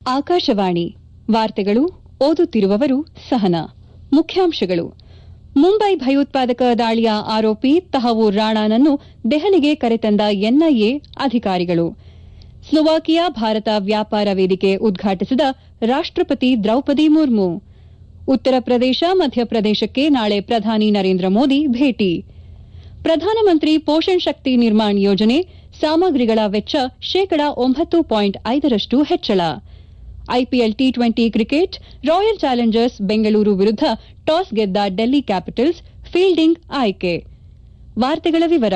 ಆಕಾಶವಾಣಿ ವಾರ್ತೆಗಳು ಓದುತ್ತಿರುವವರು ಸಹನಾ ಮುಖ್ಯಾಂಶಗಳು ಮುಂಬೈ ಭಯೋತ್ಪಾದಕ ದಾಳಿಯ ಆರೋಪಿ ತಹವೂರ್ ರಾಣಾನನ್ನು ದೆಹಲಿಗೆ ಕರೆತಂದ ಎನ್ಐಎ ಅಧಿಕಾರಿಗಳು ಸ್ಲೋವಾಕಿಯಾ ಭಾರತ ವ್ಯಾಪಾರ ವೇದಿಕೆ ಉದ್ಘಾಟಿಸಿದ ರಾಷ್ಟಪತಿ ದ್ರೌಪದಿ ಮುರ್ಮು ಉತ್ತರ ಪ್ರದೇಶ ಮಧ್ಯಪ್ರದೇಶಕ್ಕೆ ನಾಳೆ ಪ್ರಧಾನಿ ನರೇಂದ್ರ ಮೋದಿ ಭೇಟಿ ಪ್ರಧಾನಮಂತ್ರಿ ಪೋಷಣ್ ಶಕ್ತಿ ನಿರ್ಮಾಣ್ ಯೋಜನೆ ಸಾಮಗ್ರಿಗಳ ವೆಚ್ಚ ಶೇಕಡ ಒಂಬತ್ತು ಪಾಯಿಂಟ್ ಐದರಷ್ಟು ಹೆಚ್ಚಳ IPL T twenty cricket Royal Challengers Bengaluru ವಿರುದ್ಧ ಟಾಸ್ ಗೆದ್ದ ಡೆಲ್ಲಿ ಕ್ಯಾಪಿಟಲ್ಸ್ ಫೀಲ್ಡಿಂಗ್ ಆಯ್ಕೆ ವಾರ್ತೆಗಳ ವಿವರ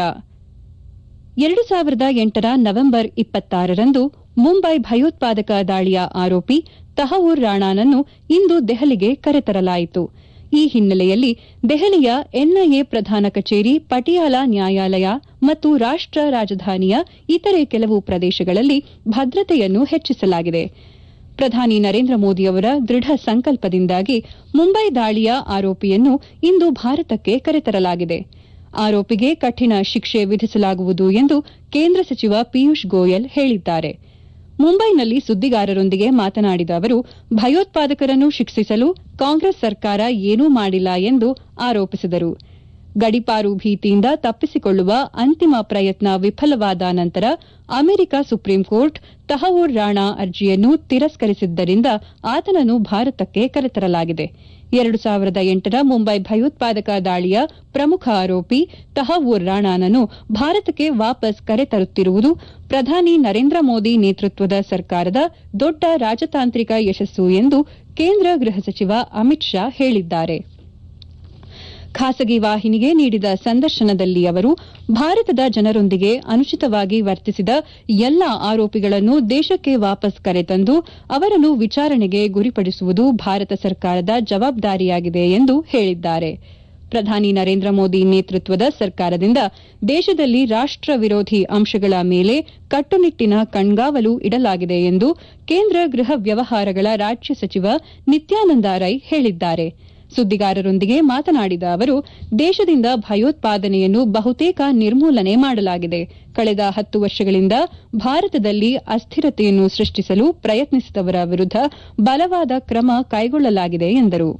ಎರಡು ಸಾವಿರದ ಎಂಟರ ನವೆಂಬರ್ ಇಪ್ಪತ್ತಾರರಂದು ಮುಂಬೈ ಭಯೋತ್ಪಾದಕ ದಾಳಿಯ ಆರೋಪಿ ತಹವೂರ್ ರಾಣಾನನ್ನು ಇಂದು ದೆಹಲಿಗೆ ಕರೆತರಲಾಯಿತು ಈ ಹಿನ್ನೆಲೆಯಲ್ಲಿ ದೆಹಲಿಯ ಎನ್ಐಎ ಪ್ರಧಾನ ಕಚೇರಿ ಪಟಿಯಾಲ ನ್ಯಾಯಾಲಯ ಮತ್ತು ರಾಷ್ಟ ರಾಜಧಾನಿಯ ಇತರೆ ಕೆಲವು ಪ್ರದೇಶಗಳಲ್ಲಿ ಭದ್ರತೆಯನ್ನು ಹೆಚ್ಚಿಸಲಾಗಿದೆ ಪ್ರಧಾನಿ ನರೇಂದ್ರ ಮೋದಿಯವರ ದೃಢ ಸಂಕಲ್ಪದಿಂದಾಗಿ ಮುಂಬೈ ದಾಳಿಯ ಆರೋಪಿಯನ್ನು ಇಂದು ಭಾರತಕ್ಕೆ ಕರೆತರಲಾಗಿದೆ ಆರೋಪಿಗೆ ಕಠಿಣ ಶಿಕ್ಷೆ ವಿಧಿಸಲಾಗುವುದು ಎಂದು ಕೇಂದ್ರ ಸಚಿವ ಪಿಯೂಷ್ ಗೋಯಲ್ ಹೇಳಿದ್ದಾರೆ ಮುಂಬೈನಲ್ಲಿ ಸುದ್ದಿಗಾರರೊಂದಿಗೆ ಮಾತನಾಡಿದ ಅವರು ಭಯೋತ್ಪಾದಕರನ್ನು ಶಿಕ್ಷಿಸಲು ಕಾಂಗ್ರೆಸ್ ಸರ್ಕಾರ ಏನೂ ಮಾಡಿಲ್ಲ ಎಂದು ಆರೋಪಿಸಿದರು ಗಡಿಪಾರು ಭೀತಿಯಿಂದ ತಪ್ಪಿಸಿಕೊಳ್ಳುವ ಅಂತಿಮ ಪ್ರಯತ್ನ ವಿಫಲವಾದ ನಂತರ ಅಮೆರಿಕ ಸುಪ್ರೀಂಕೋರ್ಟ್ ತಹವೂರ್ ರಾಣಾ ಅರ್ಜಿಯನ್ನು ತಿರಸ್ಕರಿಸಿದ್ದರಿಂದ ಆತನನ್ನು ಭಾರತಕ್ಕೆ ಕರೆತರಲಾಗಿದೆ ಎರಡು ಸಾವಿರದ ಎಂಟರ ಮುಂಬೈ ಭಯೋತ್ಪಾದಕ ದಾಳಿಯ ಪ್ರಮುಖ ಆರೋಪಿ ತಹವೂರ್ ರಾಣಾನನ್ನು ಭಾರತಕ್ಕೆ ವಾಪಸ್ ಕರೆತರುತ್ತಿರುವುದು ಪ್ರಧಾನಿ ನರೇಂದ್ರ ಮೋದಿ ನೇತೃತ್ವದ ಸರ್ಕಾರದ ದೊಡ್ಡ ರಾಜತಾಂತ್ರಿಕ ಯಶಸ್ಸು ಎಂದು ಕೇಂದ್ರ ಗೃಹ ಸಚಿವ ಅಮಿತ್ ಶಾ ಹೇಳಿದ್ದಾರೆ ಖಾಸಗಿ ವಾಹಿನಿಗೆ ನೀಡಿದ ಸಂದರ್ಶನದಲ್ಲಿ ಅವರು ಭಾರತದ ಜನರೊಂದಿಗೆ ಅನುಚಿತವಾಗಿ ವರ್ತಿಸಿದ ಎಲ್ಲಾ ಆರೋಪಿಗಳನ್ನು ದೇಶಕ್ಕೆ ವಾಪಸ್ ಕರೆತಂದು ಅವರನ್ನು ವಿಚಾರಣೆಗೆ ಗುರಿಪಡಿಸುವುದು ಭಾರತ ಸರ್ಕಾರದ ಜವಾಬ್ದಾರಿಯಾಗಿದೆ ಎಂದು ಹೇಳಿದ್ದಾರೆ ಪ್ರಧಾನಿ ನರೇಂದ್ರ ಮೋದಿ ನೇತೃತ್ವದ ಸರ್ಕಾರದಿಂದ ದೇಶದಲ್ಲಿ ರಾಷ್ಟ ವಿರೋಧಿ ಅಂಶಗಳ ಮೇಲೆ ಕಟ್ಟುನಿಟ್ಟಿನ ಕಣ್ಗಾವಲು ಇಡಲಾಗಿದೆ ಎಂದು ಕೇಂದ್ರ ಗೃಹ ವ್ಯವಹಾರಗಳ ರಾಜ್ಯ ಸಚಿವ ನಿತ್ಯಾನಂದ ರೈ ಹೇಳಿದ್ದಾರೆ ಸುದ್ದಿಗಾರರೊಂದಿಗೆ ಮಾತನಾಡಿದ ಅವರು ದೇಶದಿಂದ ಭಯೋತ್ಪಾದನೆಯನ್ನು ಬಹುತೇಕ ನಿರ್ಮೂಲನೆ ಮಾಡಲಾಗಿದೆ ಕಳೆದ ಹತ್ತು ವರ್ಷಗಳಿಂದ ಭಾರತದಲ್ಲಿ ಅಸ್ಥಿರತೆಯನ್ನು ಸೃಷ್ಟಿಸಲು ಪ್ರಯತ್ನಿಸಿದವರ ವಿರುದ್ದ ಬಲವಾದ ಕ್ರಮ ಕೈಗೊಳ್ಳಲಾಗಿದೆ ಎಂದರು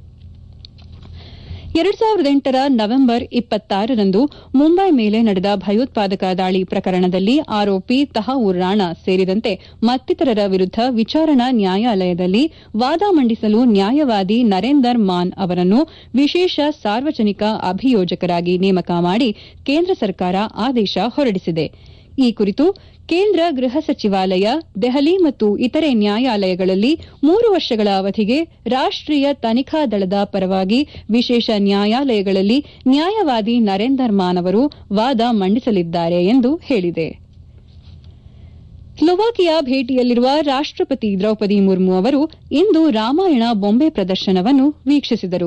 ಎರಡು ಸಾವಿರದ ಎಂಟರ ನವೆಂಬರ್ ಇಪ್ಪತ್ತಾರರಂದು ಮುಂಬೈ ಮೇಲೆ ನಡೆದ ಭಯೋತ್ಪಾದಕ ದಾಳಿ ಪ್ರಕರಣದಲ್ಲಿ ಆರೋಪಿ ತಹವೂರ್ ರಾಣಾ ಸೇರಿದಂತೆ ಮತ್ತಿತರರ ವಿರುದ್ದ ವಿಚಾರಣಾ ನ್ಯಾಯಾಲಯದಲ್ಲಿ ವಾದ ಮಂಡಿಸಲು ನ್ಯಾಯವಾದಿ ನರೇಂದರ್ ಮಾನ್ ಅವರನ್ನು ವಿಶೇಷ ಸಾರ್ವಜನಿಕ ಅಭಿಯೋಜಕರಾಗಿ ನೇಮಕ ಮಾಡಿ ಕೇಂದ್ರ ಸರ್ಕಾರ ಆದೇಶ ಹೊರಡಿಸಿದೆ ಈ ಕುರಿತು ಕೇಂದ್ರ ಗೃಹ ಸಚಿವಾಲಯ ದೆಹಲಿ ಮತ್ತು ಇತರೆ ನ್ಯಾಯಾಲಯಗಳಲ್ಲಿ ಮೂರು ವರ್ಷಗಳ ಅವಧಿಗೆ ರಾಷ್ಟೀಯ ತನಿಖಾ ದಳದ ಪರವಾಗಿ ವಿಶೇಷ ನ್ಯಾಯಾಲಯಗಳಲ್ಲಿ ನ್ಯಾಯವಾದಿ ನರೇಂದರ್ ಮಾನ್ ಅವರು ವಾದ ಮಂಡಿಸಲಿದ್ದಾರೆ ಎಂದು ಹೇಳಿದೆ ಸ್ಲೋವಾಕಿಯಾ ಭೇಟಿಯಲ್ಲಿರುವ ರಾಷ್ಟಪತಿ ದ್ರೌಪದಿ ಮುರ್ಮು ಅವರು ಇಂದು ರಾಮಾಯಣ ಬೊಂಬೆ ಪ್ರದರ್ಶನವನ್ನು ವೀಕ್ಷಿಸಿದರು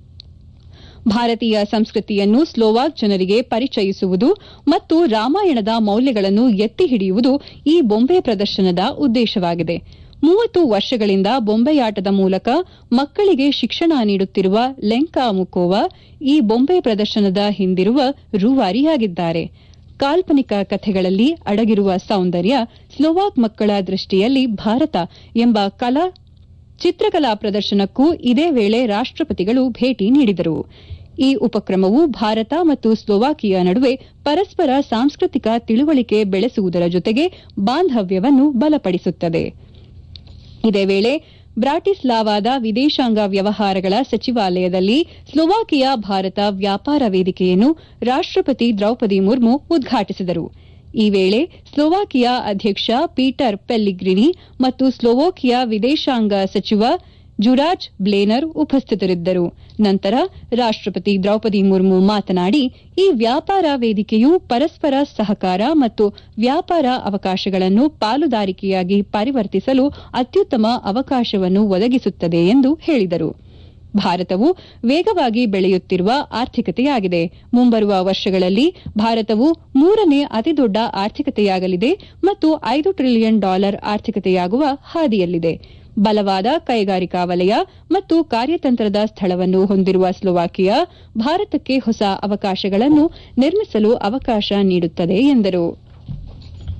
ಭಾರತೀಯ ಸಂಸ್ಕೃತಿಯನ್ನು ಸ್ಲೋವಾಕ್ ಜನರಿಗೆ ಪರಿಚಯಿಸುವುದು ಮತ್ತು ರಾಮಾಯಣದ ಮೌಲ್ಯಗಳನ್ನು ಎತ್ತಿ ಹಿಡಿಯುವುದು ಈ ಬೊಂಬೆ ಪ್ರದರ್ಶನದ ಉದ್ದೇಶವಾಗಿದೆ ಮೂವತ್ತು ವರ್ಷಗಳಿಂದ ಬೊಂಬೆಯಾಟದ ಮೂಲಕ ಮಕ್ಕಳಿಗೆ ಶಿಕ್ಷಣ ನೀಡುತ್ತಿರುವ ಲೆಂಕಾ ಮುಕೋವಾ ಈ ಬೊಂಬೆ ಪ್ರದರ್ಶನದ ಹಿಂದಿರುವ ರೂವಾರಿಯಾಗಿದ್ದಾರೆ ಕಾಲ್ಪನಿಕ ಕಥೆಗಳಲ್ಲಿ ಅಡಗಿರುವ ಸೌಂದರ್ಯ ಸ್ಲೋವಾಕ್ ಮಕ್ಕಳ ದೃಷ್ಟಿಯಲ್ಲಿ ಭಾರತ ಎಂಬ ಕಲಾ ಚಿತ್ರಕಲಾ ಪ್ರದರ್ಶನಕ್ಕೂ ಇದೇ ವೇಳೆ ರಾಷ್ಟಪತಿಗಳು ಭೇಟಿ ನೀಡಿದರು ಈ ಉಪಕ್ರಮವು ಭಾರತ ಮತ್ತು ಸ್ಲೋವಾಕಿಯಾ ನಡುವೆ ಪರಸ್ಪರ ಸಾಂಸ್ಕೃತಿಕ ತಿಳುವಳಿಕೆ ಬೆಳೆಸುವುದರ ಜೊತೆಗೆ ಬಾಂಧವ್ಯವನ್ನು ಬಲಪಡಿಸುತ್ತದೆ ಇದೇ ವೇಳೆ ಬ್ರಾಟಿಸ್ಲಾವಾದ ವಿದೇಶಾಂಗ ವ್ಯವಹಾರಗಳ ಸಚಿವಾಲಯದಲ್ಲಿ ಸ್ಲೋವಾಕಿಯಾ ಭಾರತ ವ್ಯಾಪಾರ ವೇದಿಕೆಯನ್ನು ರಾಷ್ಟಪತಿ ದ್ರೌಪದಿ ಮುರ್ಮು ಉದ್ಘಾಟಿಸಿದರು ಈ ವೇಳೆ ಸ್ಲೋವಾಕಿಯಾ ಅಧ್ಯಕ್ಷ ಪೀಟರ್ ಪೆಲ್ಲಿಗ್ರಿನಿ ಮತ್ತು ಸ್ಲೋವಾಕಿಯಾ ವಿದೇಶಾಂಗ ಸಚಿವ ಜುರಾಜ್ ಬ್ಲೇನರ್ ಉಪಸ್ಥಿತರಿದ್ದರು ನಂತರ ರಾಷ್ಟಪತಿ ದ್ರೌಪದಿ ಮುರ್ಮು ಮಾತನಾಡಿ ಈ ವ್ಯಾಪಾರ ವೇದಿಕೆಯು ಪರಸ್ಪರ ಸಹಕಾರ ಮತ್ತು ವ್ಯಾಪಾರ ಅವಕಾಶಗಳನ್ನು ಪಾಲುದಾರಿಕೆಯಾಗಿ ಪರಿವರ್ತಿಸಲು ಅತ್ಯುತ್ತಮ ಅವಕಾಶವನ್ನು ಒದಗಿಸುತ್ತದೆ ಎಂದು ಹೇಳಿದರು ಭಾರತವು ವೇಗವಾಗಿ ಬೆಳೆಯುತ್ತಿರುವ ಆರ್ಥಿಕತೆಯಾಗಿದೆ ಮುಂಬರುವ ವರ್ಷಗಳಲ್ಲಿ ಭಾರತವು ಮೂರನೇ ಅತಿದೊಡ್ಡ ಆರ್ಥಿಕತೆಯಾಗಲಿದೆ ಮತ್ತು ಐದು ಟ್ರಿಲಿಯನ್ ಡಾಲರ್ ಆರ್ಥಿಕತೆಯಾಗುವ ಹಾದಿಯಲ್ಲಿದೆ ಬಲವಾದ ಕೈಗಾರಿಕಾ ವಲಯ ಮತ್ತು ಕಾರ್ಯತಂತ್ರದ ಸ್ಥಳವನ್ನು ಹೊಂದಿರುವ ಸ್ಲೋವಾಕಿಯಾ ಭಾರತಕ್ಕೆ ಹೊಸ ಅವಕಾಶಗಳನ್ನು ನಿರ್ಮಿಸಲು ಅವಕಾಶ ನೀಡುತ್ತದೆ ಎಂದರು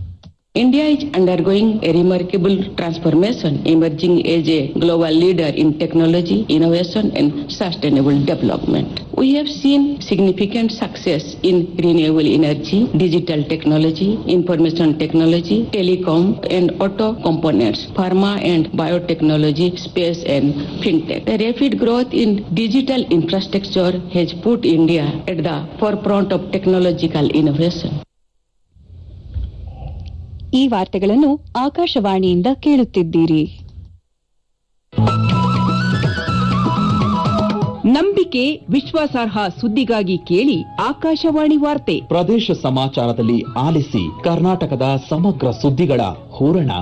India is undergoing a remarkable transformation, emerging as a global leader in technology, innovation, and sustainable development. We have seen significant success in renewable energy, digital technology, information technology, telecom, and auto components, pharma and biotechnology, space, and fintech. The rapid growth in digital infrastructure has put India at the forefront of technological innovation. ಈ ವಾರ್ತೆಗಳನ್ನು ಆಕಾಶವಾಣಿಯಿಂದ ಕೇಳುತ್ತಿದ್ದೀರಿ ನಂಬಿಕೆ ವಿಶ್ವಾಸಾರ್ಹ ಸುದ್ದಿಗಾಗಿ ಕೇಳಿ ಆಕಾಶವಾಣಿ ವಾರ್ತೆ ಪ್ರದೇಶ ಸಮಾಚಾರದಲ್ಲಿ ಆಲಿಸಿ ಕರ್ನಾಟಕದ ಸಮಗ್ರ ಸುದ್ದಿಗಳ ಹೂರಣ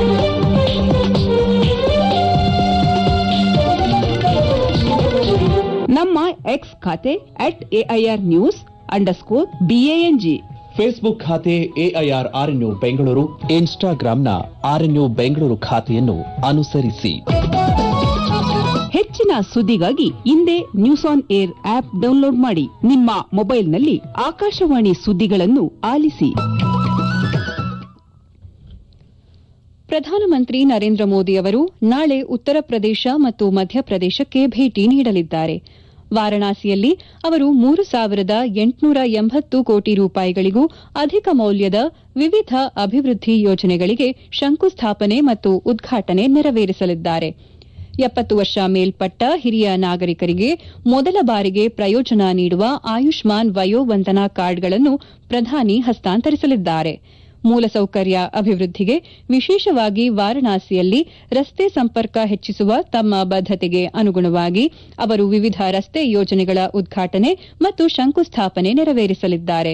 ನಮ್ಮ ಎಕ್ಸ್ ಖಾತೆ at AIR news underscore BANG Facebook ಖಾತೆ ಎಐಆರ್ ಆರ್ಎನ್ಯು ಬೆಂಗಳೂರು ಇನ್ಸ್ಟಾಗ್ರಾಂನ ಆರ್ಎನ್ಯು ಬೆಂಗಳೂರು ಖಾತೆಯನ್ನು ಅನುಸರಿಸಿ ಹೆಚ್ಚಿನ ಸುದ್ದಿಗಾಗಿ ಹಿಂದೆ news on air app download ಮಾಡಿ ನಿಮ್ಮ ಮೊಬೈಲ್ನಲ್ಲಿ ಆಕಾಶವಾಣಿ ಸುದ್ದಿಗಳನ್ನು ಆಲಿಸಿ ಪ್ರಧಾನಮಂತ್ರಿ ನರೇಂದ್ರ ಮೋದಿ ಅವರು ನಾಳೆ ಉತ್ತರ ಪ್ರದೇಶ ಮತ್ತು ಮಧ್ಯಪ್ರದೇಶಕ್ಕೆ ಭೇಟಿ ನೀಡಲಿದ್ದಾರೆ ವಾರಣಾಸಿಯಲ್ಲಿ ಅವರು ಮೂರು ಸಾವಿರದ ಎಂಟುನೂರ ಎಂಬತ್ತು ಕೋಟಿ ರೂಪಾಯಿಗಳಿಗೂ ಅಧಿಕ ಮೌಲ್ಯದ ವಿವಿಧ ಅಭಿವೃದ್ಧಿ ಯೋಜನೆಗಳಿಗೆ ಶಂಕುಸ್ಥಾಪನೆ ಮತ್ತು ಉದ್ಘಾಟನೆ ನೆರವೇರಿಸಲಿದ್ದಾರೆ ಎಪ್ಪತ್ತು ವರ್ಷ ಮೇಲ್ಪಟ್ಟ ಹಿರಿಯ ನಾಗರಿಕರಿಗೆ ಮೊದಲ ಬಾರಿಗೆ ಪ್ರಯೋಜನ ನೀಡುವ ಆಯುಷ್ಮಾನ್ ವಯೋವಂದನಾ ಕಾರ್ಡ್ಗಳನ್ನು ಪ್ರಧಾನಿ ಹಸ್ತಾಂತರಿಸಲಿದ್ದಾರೆ ಮೂಲಸೌಕರ್ಯ ಅಭಿವೃದ್ಧಿಗೆ ವಿಶೇಷವಾಗಿ ವಾರಣಾಸಿಯಲ್ಲಿ ರಸ್ತೆ ಸಂಪರ್ಕ ಹೆಚ್ಚಿಸುವ ತಮ್ಮ ಬದ್ದತೆಗೆ ಅನುಗುಣವಾಗಿ ಅವರು ವಿವಿಧ ರಸ್ತೆ ಯೋಜನೆಗಳ ಉದ್ಘಾಟನೆ ಮತ್ತು ಶಂಕುಸ್ಥಾಪನೆ ನೆರವೇರಿಸಲಿದ್ದಾರೆ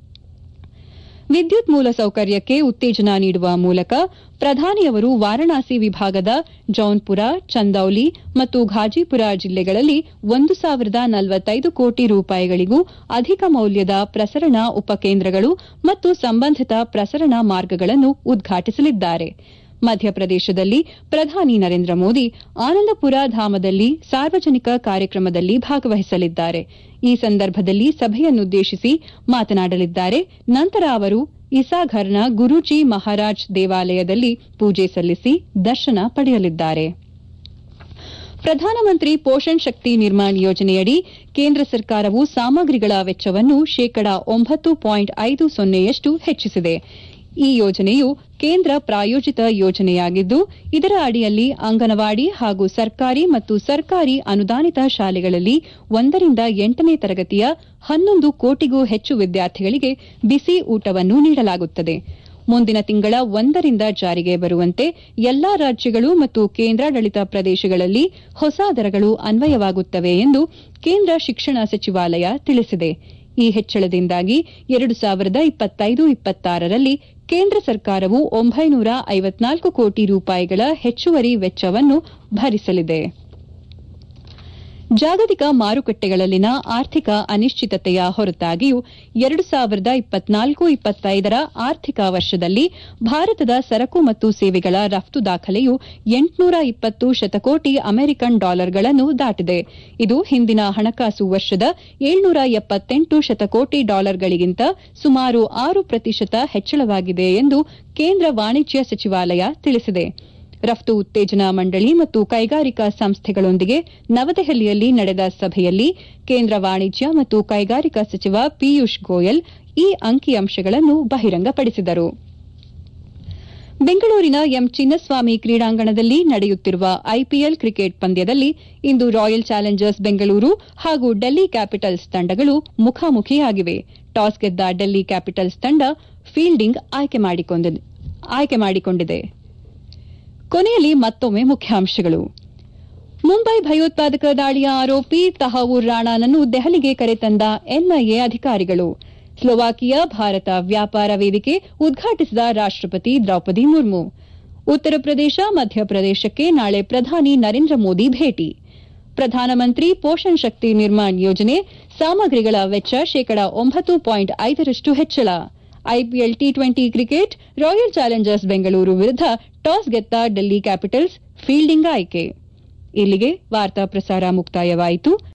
ವಿದ್ಯುತ್ ಮೂಲಸೌಕರ್ಯಕ್ಕೆ ಉತ್ತೇಜನ ನೀಡುವ ಮೂಲಕ ಪ್ರಧಾನಿಯವರು ವಾರಣಾಸಿ ವಿಭಾಗದ ಜೌನ್ಪುರ ಚಂದೌಲಿ ಮತ್ತು ಘಾಜಿಪುರ ಜಿಲ್ಲೆಗಳಲ್ಲಿ ಒಂದು ಸಾವಿರದ ನಲವತ್ತೈದು ಕೋಟಿ ರೂಪಾಯಿಗಳಿಗೂ ಅಧಿಕ ಮೌಲ್ಯದ ಪ್ರಸರಣ ಉಪಕೇಂದ್ರಗಳು ಮತ್ತು ಸಂಬಂಧಿತ ಪ್ರಸರಣ ಮಾರ್ಗಗಳನ್ನು ಉದ್ಘಾಟಿಸಲಿದ್ದಾರೆ ಮಧ್ಯಪ್ರದೇಶದಲ್ಲಿ ಪ್ರಧಾನಿ ನರೇಂದ್ರ ಮೋದಿ ಆನಂದಪುರ ಧಾಮದಲ್ಲಿ ಸಾರ್ವಜನಿಕ ಕಾರ್ಯಕ್ರಮದಲ್ಲಿ ಭಾಗವಹಿಸಲಿದ್ದಾರೆ ಈ ಸಂದರ್ಭದಲ್ಲಿ ಸಭೆಯನ್ನುದ್ದೇಶಿಸಿ ಮಾತನಾಡಲಿದ್ದಾರೆ ನಂತರ ಅವರು ಇಸಾಘರ್ನ ಗುರೂಜಿ ಮಹಾರಾಜ್ ದೇವಾಲಯದಲ್ಲಿ ಪೂಜೆ ಸಲ್ಲಿಸಿ ದರ್ಶನ ಪಡೆಯಲಿದ್ದಾರೆ ಪ್ರಧಾನಮಂತ್ರಿ ಪೋಷಣ್ ಶಕ್ತಿ ನಿರ್ಮಾಣ್ ಯೋಜನೆಯಡಿ ಕೇಂದ್ರ ಸರ್ಕಾರವು ಸಾಮಗ್ರಿಗಳ ವೆಚ್ಚವನ್ನು ಶೇಕಡಾ ಒಂಬತ್ತು ಪಾಯಿಂಟ್ ಐದು ಸೊನ್ನೆಯಷ್ಟು ಹೆಚ್ಚಿಸಿದೆ ಈ ಯೋಜನೆಯು ಕೇಂದ್ರ ಪ್ರಾಯೋಜಿತ ಯೋಜನೆಯಾಗಿದ್ದು ಇದರ ಅಡಿಯಲ್ಲಿ ಅಂಗನವಾಡಿ ಹಾಗೂ ಸರ್ಕಾರಿ ಮತ್ತು ಸರ್ಕಾರಿ ಅನುದಾನಿತ ಶಾಲೆಗಳಲ್ಲಿ ಒಂದರಿಂದ ಎಂಟನೇ ತರಗತಿಯ ಹನ್ನೊಂದು ಕೋಟಿಗೂ ಹೆಚ್ಚು ವಿದ್ಯಾರ್ಥಿಗಳಿಗೆ ಬಿಸಿ ಊಟವನ್ನು ನೀಡಲಾಗುತ್ತದೆ ಮುಂದಿನ ತಿಂಗಳ ಒಂದರಿಂದ ಜಾರಿಗೆ ಬರುವಂತೆ ಎಲ್ಲಾ ರಾಜ್ಯಗಳು ಮತ್ತು ಕೇಂದ್ರಾಡಳಿತ ಪ್ರದೇಶಗಳಲ್ಲಿ ಹೊಸ ದರಗಳು ಅನ್ವಯವಾಗುತ್ತವೆ ಎಂದು ಕೇಂದ್ರ ಶಿಕ್ಷಣ ಸಚಿವಾಲಯ ತಿಳಿಸಿದೆ ಈ ಹೆಚ್ಚಳದಿಂದಾಗಿ ಎರಡು ಸಾವಿರದ ಇಪ್ಪತ್ತೈದು ಇಪ್ಪತ್ತಾರರಲ್ಲಿ ಕೇಂದ್ರ ಸರ್ಕಾರವು ಒಂಬೈನೂರ ಐವತ್ನಾಲ್ಕು ಕೋಟಿ ರೂಪಾಯಿಗಳ ಹೆಚ್ಚುವರಿ ವೆಚ್ಚವನ್ನು ಭರಿಸಲಿದೆ ಜಾಗತಿಕ ಮಾರುಕಟ್ಟೆಗಳಲ್ಲಿನ ಆರ್ಥಿಕ ಅನಿಶ್ಚಿತತೆಯ ಹೊರತಾಗಿಯೂ ಎರಡು ಸಾವಿರದ ಇಪ್ಪತ್ನಾಲ್ಕು ಇಪ್ಪತ್ತೈದರ ಆರ್ಥಿಕ ವರ್ಷದಲ್ಲಿ ಭಾರತದ ಸರಕು ಮತ್ತು ಸೇವೆಗಳ ರಫ್ತು ದಾಖಲೆಯು ಎಂಟುನೂರ ಇಪ್ಪತ್ತು ಶತಕೋಟಿ ಅಮೆರಿಕನ್ ಡಾಲರ್ಗಳನ್ನು ದಾಟಿದೆ ಇದು ಹಿಂದಿನ ಹಣಕಾಸು ವರ್ಷದ ಏಳ್ನೂರ ಎಪ್ಪತ್ತೆಂಟು ಶತಕೋಟಿ ಡಾಲರ್ಗಳಿಗಿಂತ ಸುಮಾರು ಆರು ಪ್ರತಿಶತ ಹೆಚ್ಚಳವಾಗಿದೆ ಎಂದು ಕೇಂದ್ರ ವಾಣಿಜ್ಯ ಸಚಿವಾಲಯ ತಿಳಿಸಿದೆ ರಫ್ತು ಉತ್ತೇಜನ ಮಂಡಳಿ ಮತ್ತು ಕೈಗಾರಿಕಾ ಸಂಸ್ಥೆಗಳೊಂದಿಗೆ ನವದೆಹಲಿಯಲ್ಲಿ ನಡೆದ ಸಭೆಯಲ್ಲಿ ಕೇಂದ್ರ ವಾಣಿಜ್ಯ ಮತ್ತು ಕೈಗಾರಿಕಾ ಸಚಿವ ಪಿಯೂಷ್ ಗೋಯಲ್ ಈ ಅಂಕಿಅಂಶಗಳನ್ನು ಬಹಿರಂಗಪಡಿಸಿದರು ಬೆಂಗಳೂರಿನ ಎಂ ಚಿನ್ನಸ್ವಾಮಿ ಕ್ರೀಡಾಂಗಣದಲ್ಲಿ ನಡೆಯುತ್ತಿರುವ ಐಪಿಎಲ್ ಕ್ರಿಕೆಟ್ ಪಂದ್ಯದಲ್ಲಿ ಇಂದು ರಾಯಲ್ ಚಾಲೆಂಜರ್ಸ್ ಬೆಂಗಳೂರು ಹಾಗೂ ಡೆಲ್ಲಿ ಕ್ಯಾಪಿಟಲ್ಸ್ ತಂಡಗಳು ಮುಖಾಮುಖಿಯಾಗಿವೆ ಟಾಸ್ ಗೆದ್ದ ಡೆಲ್ಲಿ ಕ್ಯಾಪಿಟಲ್ಸ್ ತಂಡ ಫೀಲ್ಡಿಂಗ್ ಆಯ್ಕೆ ಮಾಡಿಕೊಂಡಿದೆ ಕೊನೆಯಲ್ಲಿ ಮತ್ತೊಮ್ಮೆ ಮುಖ್ಯಾಂಶಗಳು ಮುಂಬೈ ಭಯೋತ್ಪಾದಕ ದಾಳಿಯ ಆರೋಪಿ ತಹವೂರ್ ರಾಣಾನನ್ನು ದೆಹಲಿಗೆ ಕರೆತಂದ ಎನ್ಐಎ ಅಧಿಕಾರಿಗಳು ಸ್ಲೋವಾಕಿಯಾ ಭಾರತ ವ್ಯಾಪಾರ ವೇದಿಕೆ ಉದ್ಘಾಟಿಸಿದ ರಾಷ್ಟಪತಿ ದ್ರೌಪದಿ ಮುರ್ಮು ಉತ್ತರ ಪ್ರದೇಶ ಮಧ್ಯಪ್ರದೇಶಕ್ಕೆ ನಾಳೆ ಪ್ರಧಾನಿ ನರೇಂದ್ರ ಮೋದಿ ಭೇಟಿ ಪ್ರಧಾನಮಂತ್ರಿ ಪೋಷಣ್ ಶಕ್ತಿ ನಿರ್ಮಾಣ್ ಯೋಜನೆ ಸಾಮಗ್ರಿಗಳ ವೆಚ್ಚ ಶೇಕಡಾ ಒಂಬತ್ತು ಪಾಯಿಂಟ್ ಐದರಷ್ಟು ಹೆಚ್ಚಳ IPL T twenty cricket Royal Challengers Bengaluru ವಿರುದ್ಧ ಟಾಸ್ ಗೆದ್ದ ಡೆಲ್ಲಿ ಕ್ಯಾಪಿಟಲ್ಸ್ ಫೀಲ್ಡಿಂಗ್ ಆಯ್ಕೆ ಇಲ್ಲಿಗೆ ವಾರ್ತಾ ಪ್ರಸಾರ ಮುಕ್ತಾಯವಾಯಿತು